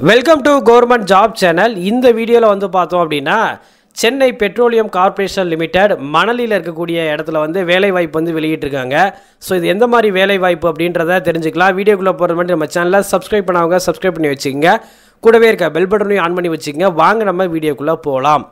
welcome to government job channel இந்த வீடியோவில் வந்து பார்த்தோம் அப்படின்னா சென்னை பெட்ரோலியம் கார்ப்பரேஷன் லிமிடெட் மணலியில் இருக்கக்கூடிய இடத்துல வந்து வேலைவாய்ப்பு வந்து வெளியிட்டிருக்காங்க ஸோ இது எந்த மாதிரி வேலைவாய்ப்பு அப்படின்றத தெரிஞ்சுக்கலாம் வீடியோக்குள்ளே போகிற மாதிரி நம்ம சேனலை சப்ஸ்கிரைப் பண்ணவங்க சப்ஸ்கிரைப் பண்ணி வச்சுக்கோங்க கூடவே இருக்க பெல் பட்டனையும் ஆன் பண்ணி வச்சுக்கோங்க வாங்க நம்ம வீடியோக்குள்ளே போகலாம்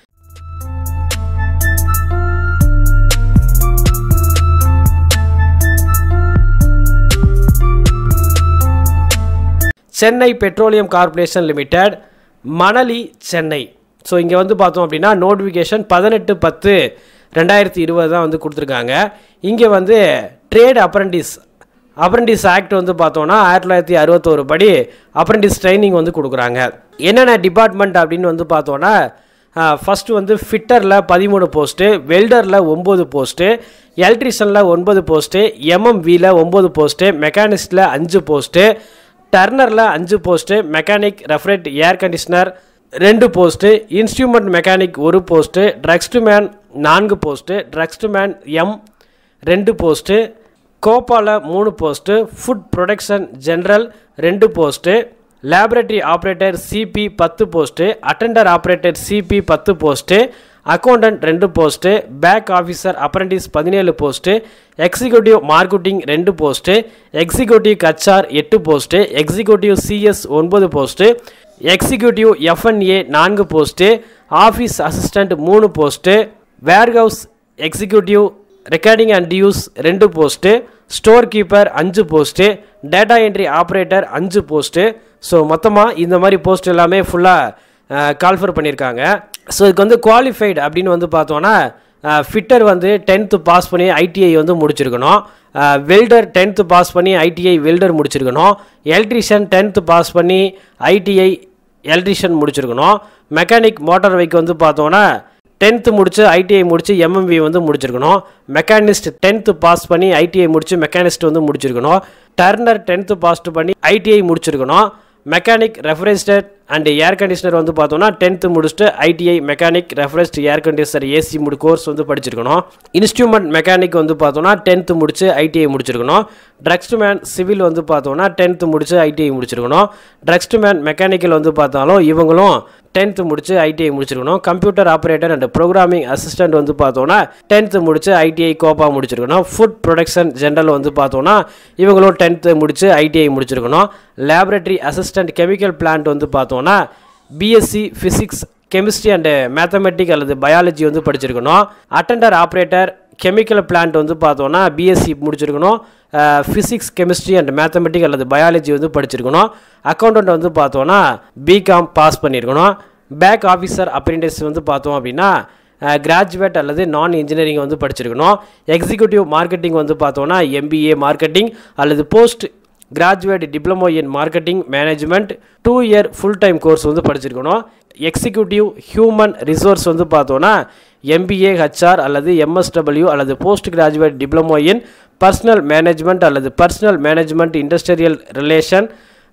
Chennai petroleum corporation limited Manali Chennai so இங்கே வந்து பார்த்தோம் அப்படின்னா நோட்டிஃபிகேஷன் பதினெட்டு பத்து ரெண்டாயிரத்தி இருபது தான் வந்து கொடுத்துருக்காங்க இங்கே வந்து ட்ரேட் அப்ரண்டிஸ் அப்ரண்டிஸ் ஆக்ட் வந்து பார்த்தோன்னா ஆயிரத்தி தொள்ளாயிரத்தி அறுபத்தோரு படி அப்ரண்டிஸ் ட்ரைனிங் வந்து கொடுக்குறாங்க என்னென்ன டிபார்ட்மெண்ட் அப்படின்னு வந்து பார்த்தோன்னா ஃபஸ்ட்டு வந்து ஃபிட்டரில் பதிமூணு போஸ்ட்டு வெல்டரில் ஒம்பது போஸ்ட்டு எலக்ட்ரிஷியனில் ஒன்பது போஸ்ட்டு எம்எம்வியில் ஒம்பது போஸ்ட்டு மெக்கானிஸ்டில் அஞ்சு போஸ்ட்டு டர்னரில் அஞ்சு போஸ்ட்டு மெக்கானிக் ரெஃப்ரெட் ஏர் கண்டிஷனர் ரெண்டு போஸ்ட்டு இன்ஸ்ட்ருமெண்ட் மெக்கானிக் ஒரு போஸ்ட்டு ட்ரக்ஸ்டு மேன் நான்கு போஸ்ட்டு ட்ரக்ஸ்டு மேன் எம் ரெண்டு போஸ்ட்டு கோப்பாவில் மூணு போஸ்ட்டு ஃபுட் ப்ரொடக்ஷன் ஜென்ரல் ரெண்டு போஸ்ட்டு லேபரேட்டரி ஆப்ரேட்டர் சிபி பத்து போஸ்ட்டு அட்டெண்டர் ஆப்ரேட்டர் சிபி பத்து போஸ்ட்டு அக்கௌண்டன்ட் ரெண்டு போஸ்ட்டு பேக் ஆஃபீஸர் அப்ரண்டிஸ் பதினேழு போஸ்ட்டு எக்ஸிக்யூட்டிவ் மார்க்கெட்டிங் ரெண்டு போஸ்ட்டு எக்ஸிக்யூட்டிவ் கச்சார் எட்டு போஸ்ட்டு எக்ஸிக்யூட்டிவ் சிஎஸ் ஒன்பது போஸ்ட்டு எக்ஸிக்யூட்டிவ் எஃப்என்ஏ நான்கு போஸ்ட்டு ஆஃபீஸ் அசிஸ்டண்ட் மூணு post warehouse executive recording and dues ரெண்டு போஸ்ட்டு ஸ்டோர் கீப்பர் அஞ்சு போஸ்ட்டு டேட்டா என்ட்ரி ஆப்ரேட்டர் அஞ்சு போஸ்ட்டு ஸோ மொத்தமாக இந்த மாதிரி போஸ்ட் எல்லாமே ஃபுல்லாக கால்ஃபர் பண்ணியிருக்காங்க ஸோ இதுக்கு வந்து குவாலிஃபைடு அப்படின்னு வந்து பார்த்தோன்னா ஃபிட்டர் வந்து டென்த்து பாஸ் பண்ணி ஐடிஐ வந்து முடிச்சிருக்கணும் வெல்டர் டென்த்து பாஸ் பண்ணி ஐடிஐ வெல்டர் முடிச்சிருக்கணும் எலக்ட்ரிஷியன் டென்த்து பாஸ் பண்ணி ஐடிஐ எலக்ட்ரிஷியன் முடிச்சிருக்கணும் மெக்கானிக் மோட்டார் பைக் வந்து பார்த்தோன்னா டென்த்து முடிச்சு ஐடிஐ முடிச்சு எம்எம்வி வந்து முடிச்சிருக்கணும் மெக்கானிஸ்ட் டென்த்து பாஸ் பண்ணி ஐடிஐ முடிச்சு மெக்கானிஸ்ட் வந்து முடிச்சிருக்கணும் டர்னர் டென்த்து பாஸ்ட் பண்ணி ஐடிஐ முடிச்சிருக்கணும் mechanic refrigerate and air conditioner வந்து பார்த்தோம்னா டென்த்து முடிச்சுட்டு ITI mechanic refrigeration air conditioner AC முடி கோர்ஸ் வந்து படிச்சிருக்கணும் இன்ஸ்ட்ருமெண்ட் மெக்கானிக் வந்து பார்த்தோம்னா டென்த்து முடிச்சு ஐடிஐ முடிச்சிருக்கணும் ட்ரக்ஸ்ட் மேன் சிவில் வந்து பார்த்தோம்னா டென்த்து முடிச்சு ஐடிஐ முடிச்சிருக்கணும் ட்ரக்ஸ்ட் மேன் மெக்கானிக்கல் வந்து பார்த்தாலும் இவங்களும் டென்த்து முடிச்சு ஐடிஐ முடிச்சிருக்கணும் computer operator and programming assistant வந்து பார்த்தோன்னா டென்த்து முடிச்சு ஐடிஐ கோப்பா முடிச்சிருக்கணும் ஃபுட் ப்ரொடக்ஷன் ஜென்ரல் வந்து பார்த்தோன்னா இவங்களும் டென்த்து முடிச்சு ஐடிஐ முடிச்சிருக்கணும் லேபரேட்டரி அசிஸ்டன்ட் கெமிக்கல் பிளான்ட் வந்து பார்த்தோன்னா BSc physics chemistry and mathematic அல்லது பயாலஜி வந்து படிச்சிருக்கணும் அட்டெண்டர் ஆப்ரேட்டர் கெமிக்கல் பிளான்ட் வந்து பார்த்தோன்னா பிஎஸ்சி முடிச்சிருக்கணும் ஃபிசிக்ஸ் கெமிஸ்ட்ரி அண்ட் மேத்தமெட்டிக் அல்லது பயாலஜி வந்து படிச்சிருக்கணும் அக்கௌண்டன்ட் வந்து பார்த்தோன்னா பிகாம் பாஸ் பண்ணியிருக்கணும் பேக் ஆஃபீஸர் அப்ரெண்டிஸ் வந்து பார்த்தோம் அப்படின்னா கிராஜுவேட் அல்லது நான் இன்ஜினியரிங் வந்து படிச்சிருக்கணும் எக்ஸிக்யூட்டிவ் மார்க்கெட்டிங் வந்து பார்த்தோன்னா எம்பிஏ மார்க்கெட்டிங் அல்லது post graduate diploma in marketing management two year full time course வந்து படிச்சிருக்கணும் எக்ஸிக்யூட்டிவ் ஹியூமன் ரிசோர்ஸ் வந்து பார்த்தோன்னா எம்பிஏ ஹெச்ஆர் அல்லது எம்எஸ்டபிள்யூ அல்லது post graduate diploma in personnel management அல்லது personnel management industrial relation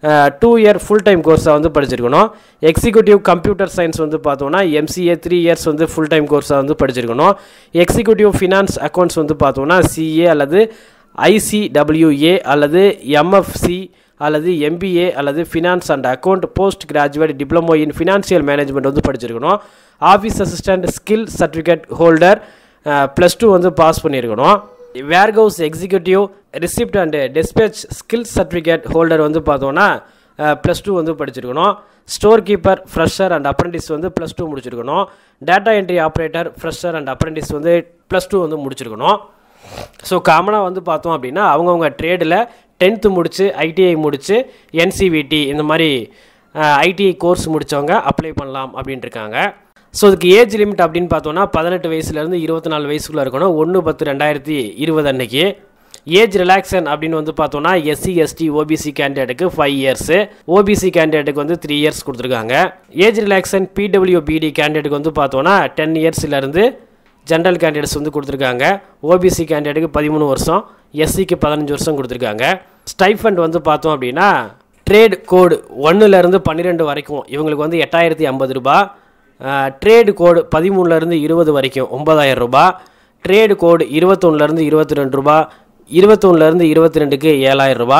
two year full time கோர்ஸாக வந்து படிச்சிருக்கணும் எக்ஸிக்யூட்டிவ் கம்ப்யூட்டர் சயின்ஸ் வந்து பார்த்தோன்னா எம்சிஏ த்ரீ இயர்ஸ் வந்து ஃபுல் டைம் கோர்ஸாக வந்து படிச்சிருக்கணும் எக்ஸிக்யூட்டிவ் ஃபினான்ஸ் அக்கௌண்ட்ஸ் வந்து பார்த்தோன்னா சிஏ அல்லது ஐசிடபிள்யூஏ அல்லது எம்எஃப்சி அல்லது எம்பிஏ அல்லது finance and account post graduate diploma in financial management வந்து படிச்சிருக்கணும் office assistant skill certificate holder plus two வந்து பாஸ் பண்ணியிருக்கணும் warehouse executive receipt and dispatch skill certificate holder வந்து பார்த்தோன்னா ப்ளஸ் டூ வந்து படிச்சிருக்கணும் store keeper fresher and apprentice வந்து plus two முடிச்சிருக்கணும் data entry operator fresher and apprentice வந்து plus two வந்து முடிச்சிருக்கணும் ஸோ காமனாக வந்து பார்த்தோம் அப்படின்னா அவங்கவுங்க ட்ரேடில் டென்த்து முடித்து ஐடிஐ முடித்து என்சிவிடி இந்த மாதிரி ஐடிஐ கோர்ஸ் முடித்தவங்க அப்ளை பண்ணலாம் அப்படின்ட்டு இருக்காங்க ஸோ இதுக்கு ஏஜ் லிமிட் அப்படின்னு பார்த்தோன்னா பதினெட்டு வயசுலேருந்து இருபத்தி நாலு வயசுக்குள்ளே இருக்கணும் ஒன்று பத்து ரெண்டாயிரத்தி இருபது அன்னைக்கு ஏஜ் ரிலாக்ஸன் அப்படின்னு வந்து பார்த்தோன்னா எஸ்சி எஸ்டி ஓபிசி கேண்டிடேட்டுக்கு ஃபைவ் இயர்ஸு ஓபிசி கேண்டிடேட்டுக்கு வந்து த்ரீ இயர்ஸ் கொடுத்துருக்காங்க ஏஜ் ரிலாக்ஸன் பிடபிள்யூபிடி கேண்டிடேட்டுக்கு வந்து பார்த்தோன்னா டென் இயர்ஸ்லேருந்து ஜென்ரல் கேண்டிடேட்ஸ் வந்து கொடுத்துருக்காங்க ஓபிசி கேண்டிடேட்டுக்கு பதிமூணு வருஷம் எஸ்சிக்கு பதினஞ்சு வருஷம் கொடுத்துருக்காங்க ஸ்டைஃபண்ட் வந்து பார்த்தோம் அப்படின்னா ட்ரேட் கோடு ஒன்றுலேருந்து பன்னிரெண்டு வரைக்கும் இவங்களுக்கு வந்து எட்டாயிரத்தி ஐம்பது ரூபா ட்ரேடு கோடு பதிமூணுலேருந்து இருபது வரைக்கும் ஒன்பதாயிரம் ரூபா ட்ரேடு கோடு இருபத்தொன்னுலேருந்து இருபத்தி ரெண்டு ரூபா இருபத்தொன்னுலேருந்து இருபத்தி ரெண்டுக்கு ஏழாயிரம் ரூபா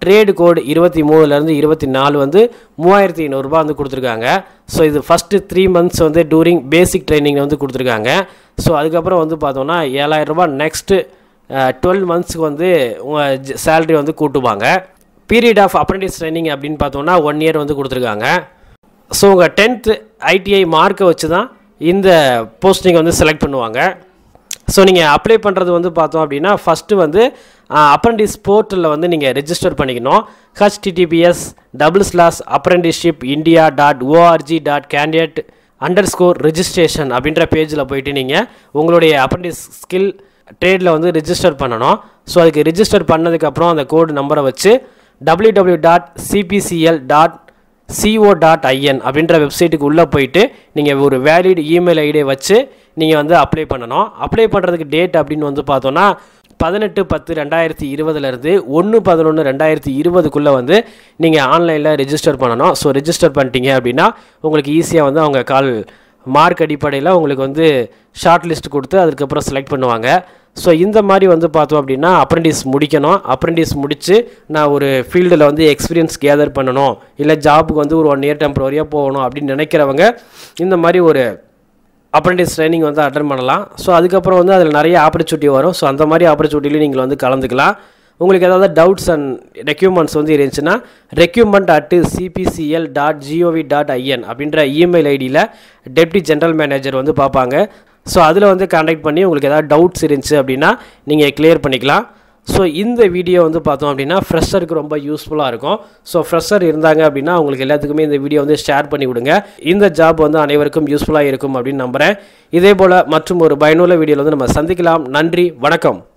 ட்ரேடு கோடு இருபத்தி மூணுலேருந்து இருபத்தி நாலு வந்து மூவாயிரத்தி ஐநூறுரூபா வந்து கொடுத்துருக்காங்க ஸோ இது ஃபஸ்ட்டு த்ரீ மந்த்ஸ் வந்து டூரிங் பேசிக் ட்ரைனிங் வந்து கொடுத்துருக்காங்க ஸோ அதுக்கப்புறம் வந்து பார்த்தோம்னா ஏழாயிரரூபா நெக்ஸ்ட்டு டுவெல் மந்த்ஸ்க்கு வந்து உங்கள் சேலரி வந்து கூட்டுவாங்க பீரியட் ஆஃப் அப்ரண்டிஸ் ட்ரைனிங் அப்படின்னு பார்த்தோம்னா ஒன் இயர் வந்து கொடுத்துருக்காங்க ஸோ உங்கள் டென்த்து ஐடிஐ மார்க்கை வச்சு தான் இந்த போஸ்டிங் வந்து செலக்ட் பண்ணுவாங்க ஸோ நீங்கள் அப்ளை பண்ணுறது வந்து பார்த்தோம் அப்படின்னா ஃபஸ்ட்டு வந்து அப்ரண்டிஸ் போர்ட்டலில் வந்து நீங்கள் ரெஜிஸ்டர் பண்ணிக்கணும் HTTPS double slash apprenticeship India dot ORG dot candidate underscore registration அப்படின்ற பேஜில் போயிட்டு நீங்கள் உங்களுடைய அப்ரண்டிஸ் ஸ்கில் ட்ரேடில் வந்து ரிஜிஸ்டர் பண்ணணும் ஸோ அதுக்கு ரிஜிஸ்டர் பண்ணதுக்கப்புறம் அந்த கோடு நம்பரை வச்சு W W dot CPCL dot CO dot IN அப்படின்ற வெப்சைட்டுக்கு உள்ளே போயிட்டு நீங்கள் ஒரு வேலிட் இமெயில் ஐடியை வச்சு நீங்கள் வந்து அப்ளை பண்ணணும் அப்ளை பண்ணுறதுக்கு டேட் அப்படின்னு வந்து பார்த்தோன்னா பதினெட்டு பத்து ரெண்டாயிரத்தி இருபதுலேருந்து ஒன்று பதினொன்று ரெண்டாயிரத்தி இருபதுக்குள்ளே வந்து நீங்கள் ஆன்லைனில் ரெஜிஸ்டர் பண்ணணும் ஸோ ரெஜிஸ்டர் பண்ணிட்டீங்க அப்படின்னா உங்களுக்கு ஈஸியாக வந்து அவங்க கால் மார்க் அடிப்படையில் உங்களுக்கு வந்து ஷார்ட் லிஸ்ட் கொடுத்து அதுக்கப்புறம் செலக்ட் பண்ணுவாங்க ஸோ இந்த மாதிரி வந்து பார்த்தோம் அப்படின்னா அப்ரெண்டிஸ் முடிக்கணும் அப்ரெண்டிஸ் முடித்து நான் ஒரு ஃபீல்டில் வந்து எக்ஸ்பீரியன்ஸ் கேதர் பண்ணணும் இல்லை ஜாபுக்கு வந்து ஒரு ஒன் இயர் டெம்பரரியாக போகணும் அப்படின்னு நினைக்கிறவங்க இந்த மாதிரி ஒரு அப்ரெண்டிஸ் ட்ரைனிங் வந்து அட்டன் பண்ணலாம் ஸோ அதுக்கப்புறம் வந்து அதில் நிறைய ஆப்பர்ச்சுனிட்டி வரும் ஸோ அந்த மாதிரி ஆப்பர்ச்சுனிட்டிலையும் நீங்கள் வந்து கலந்துக்கலாம் உங்களுக்கு ஏதாவது டவுட்ஸ் அண்ட் ரெக்யூப்மெண்ட்ஸ் வந்து இருந்துச்சுன்னா requirement at CPCL dot GOV dot IN அப்படின்ற இமெயில் ஐடியில் டெப்டி ஜென்ரல் மேனேஜர் வந்து பார்ப்பாங்க ஸோ அதில் வந்து கான்டாக்ட் பண்ணி உங்களுக்கு ஏதாவது டவுட்ஸ் இருந்துச்சு அப்படின்னா நீங்கள் கிளியர் பண்ணிக்கலாம் ஸோ இந்த வீடியோ வந்து பார்த்தோம் அப்படின்னா ஃப்ரெஷருக்கு ரொம்ப யூஸ்ஃபுல்லாக இருக்கும் ஸோ ஃப்ரெஷர் இருந்தாங்க அப்படின்னா உங்களுக்கு எல்லாத்துக்குமே இந்த வீடியோ வந்து ஷேர் பண்ணி விடுங்க இந்த ஜாப் வந்து அனைவருக்கும் யூஸ்ஃபுல்லாக இருக்கும் அப்படின்னு நம்புகிறேன் இதே போல் மற்றும் ஒரு பயனுள்ள வீடியோவில் வந்து நம்ம சந்திக்கலாம் நன்றி வணக்கம்